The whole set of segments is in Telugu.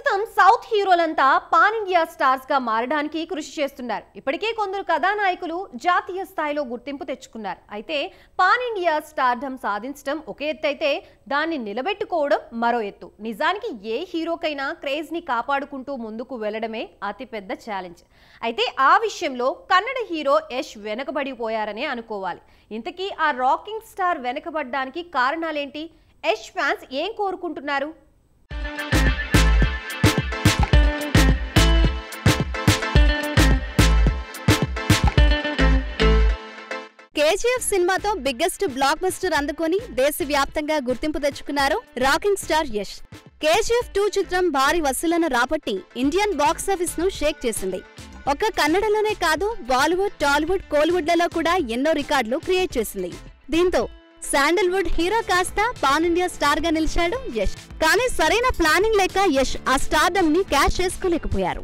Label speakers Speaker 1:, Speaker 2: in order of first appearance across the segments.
Speaker 1: ప్రస్తుతం సౌత్ హీరోలంతా పాన్ ఇండియా స్టార్స్ గా మారడానికి కృషి చేస్తున్నారు ఇప్పటికే కొందరు కథానాయకులు జాతీయ స్థాయిలో గుర్తింపు తెచ్చుకున్నారు అయితే పాన్ ఇండియా స్టార్డమ్ సాధించడం ఒక ఎత్తు అయితే దాన్ని నిలబెట్టుకోవడం మరో ఎత్తు నిజానికి ఏ హీరోకైనా క్రేజ్ ని కాపాడుకుంటూ ముందుకు వెళ్లడమే అతిపెద్ద ఛాలెంజ్ అయితే ఆ విషయంలో కన్నడ హీరో యష్ వెనకబడిపోయారనే అనుకోవాలి ఇంతకీ ఆ రాకింగ్ స్టార్ వెనకబడ్డానికి కారణాలేంటి యష్ ఫ్యాన్స్ ఏం కోరుకుంటున్నారు
Speaker 2: కేజీఎఫ్ సినిమాతో బిగ్గెస్ట్ బ్లాక్ బస్టర్ అందుకొని దేశవ్యాప్తంగా గుర్తింపు తెచ్చుకున్నారు rocking star Yash KGF two చిత్రం భారీ వసూలను రాబట్టి ఇండియన్ బాక్సాఫీస్ ను షేక్ చేసింది ఒక్క కన్నడలోనే కాదు బాలీవుడ్ టాలీవుడ్ కోలీవుడ్లలో కూడా ఎన్నో రికార్డులు క్రియేట్ చేసింది దీంతో శాండల్వుడ్ హీరో కాస్త పాన్ ఇండియా స్టార్ గా నిలిచాడు యష్ కానీ సరైన ప్లానింగ్ లేక యష్ ఆ స్టార్డమ్ ని క్యాష్ చేసుకోలేకపోయారు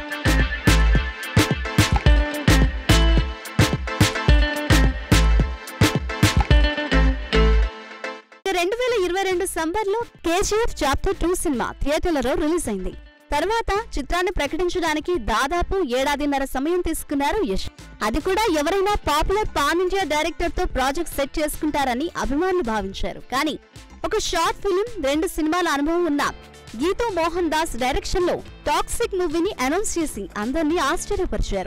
Speaker 2: రెండు వేల ఇరవై రెండు సంబర్లో కేజీఎఫ్ చాప్టర్ టూ సినిమా థియేటర్లలో రిలీజ్ అయింది తర్వాత చిత్రాన్ని ప్రకటించడానికి దాదాపు ఏడాదిన్నర సమయం తీసుకున్నారు యష్ అది కూడా ఎవరైనా పాపులర్ పాన్ ఇండియా డైరెక్టర్ తో ప్రాజెక్ట్ సెట్ చేసుకుంటారని అభిమానులు భావించారు కానీ ఒక షార్ట్ ఫిలిం రెండు సినిమాల అనుభవం ఉన్న గీతో మోహన్ దాస్ డైరెక్షన్ లో టాక్సిక్ మూవీని అనౌన్స్ చేసి అందరినీ ఆశ్చర్యపరిచారు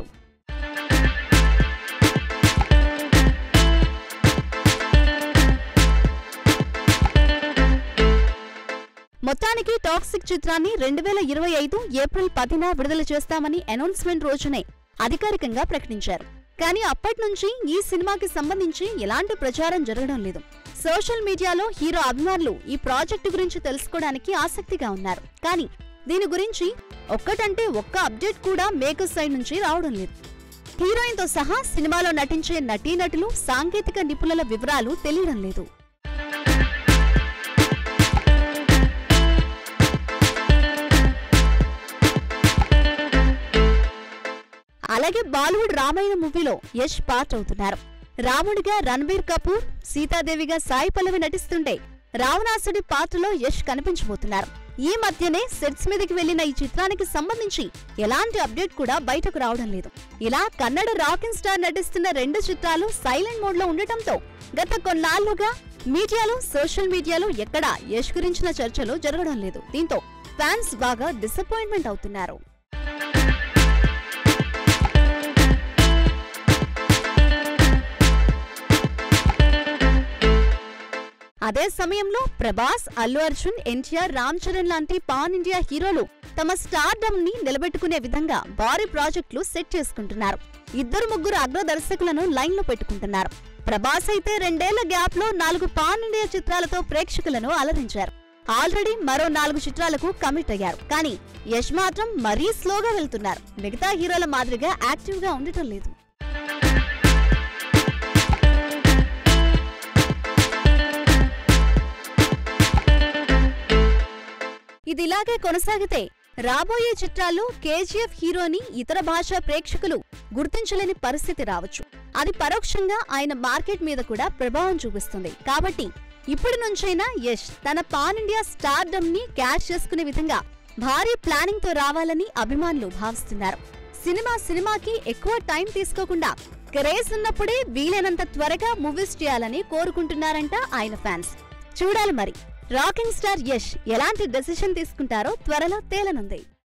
Speaker 2: మొత్తానికి టాక్సిక్ చిత్రాన్ని రెండు వేల ఇరవై ఐదు ఏప్రిల్ పదిన విడుదల చేస్తామని అనౌన్స్మెంట్ రోజునే అధికారికంగా ప్రకటించారు కానీ అప్పటి నుంచి ఈ సినిమాకి సంబంధించి ఎలాంటి ప్రచారం జరగడం లేదు సోషల్ మీడియాలో హీరో అభిమానులు ఈ ప్రాజెక్టు గురించి తెలుసుకోవడానికి ఆసక్తిగా ఉన్నారు కానీ దీని గురించి ఒక్కటంటే ఒక్క అప్డేట్ కూడా మేకర్స్ సైడ్ నుంచి రావడం లేదు హీరోయిన్ తో సహా సినిమాలో నటించే నటీనటులు సాంకేతిక నిపుణుల వివరాలు తెలియడం లేదు అలాగే బాలీవుడ్ రామాయణ మూవీలో యష్ పార్ట్ అవుతున్నారు రాముడిగా రణబీర్ కపూర్ సీతాదేవిగా సాయి పల్లవి నటిస్తుంటే రావణాసుడి పాత్రలో యష్ కనిపించబోతున్నారు ఈ మధ్యనే సెట్స్ మీదకి వెళ్లిన ఈ చిత్రానికి సంబంధించి ఎలాంటి అప్డేట్ కూడా బయటకు రావడం లేదు ఇలా కన్నడ రాకింగ్ స్టార్ నటిస్తున్న రెండు చిత్రాలు సైలెంట్ మోడ్ లో ఉండటంతో గత కొన్నాళ్లుగా మీడియాలో సోషల్ మీడియాలో ఎక్కడా యష్ గురించిన చర్చలు జరగడం లేదు దీంతో ఫ్యాన్స్ బాగా డిసప్పాయింట్మెంట్ అవుతున్నారు అదే సమయంలో ప్రభాస్ అల్లు అర్జున్ ఎన్టీఆర్ రామ్ చరణ్ లాంటి పాన్ ఇండియా హీరోలు తమ స్టార్డమ్ ని నిలబెట్టుకునే విధంగా భారీ ప్రాజెక్టులు సెట్ చేసుకుంటున్నారు ఇద్దరు ముగ్గురు అగ్ర దర్శకులను లైన్ లో పెట్టుకుంటున్నారు ప్రభాస్ అయితే రెండేళ్ల గ్యాప్ లో నాలుగు పాన్ ఇండియా చిత్రాలతో ప్రేక్షకులను అలరించారు ఆల్రెడీ మరో నాలుగు చిత్రాలకు కమిట్ అయ్యారు కానీ యష్ మాత్రం మరీ స్లోగా వెళ్తున్నారు మిగతా హీరోల మాదిరిగా యాక్టివ్ గా ఉండటం లేదు ఇది ఇలాగే కొనసాగితే రాబోయే చిత్రాల్లో కేజీఎఫ్ హీరోని ఇతర భాషా ప్రేక్షకులు గుర్తించలేని పరిస్థితి రావచ్చు అది పరోక్షంగా ఆయన మార్కెట్ మీద కూడా ప్రభావం చూపిస్తుంది కాబట్టి ఇప్పటి నుంచైనా యష్ తన పాన్ ఇండియా స్టార్డమ్ ని క్యాష్ చేసుకునే విధంగా భారీ ప్లానింగ్ తో రావాలని అభిమానులు భావిస్తున్నారు సినిమా సినిమాకి ఎక్కువ టైం తీసుకోకుండా క్రేజ్ ఉన్నప్పుడే వీలైనంత త్వరగా మూవీస్ చేయాలని కోరుకుంటున్నారంట ఆయన ఫ్యాన్స్ చూడాలి మరి రాకింగ్ స్టార్ యష్ ఎలాంటి డెసిషన్ తీసుకుంటారో త్వరలో తేలనుంది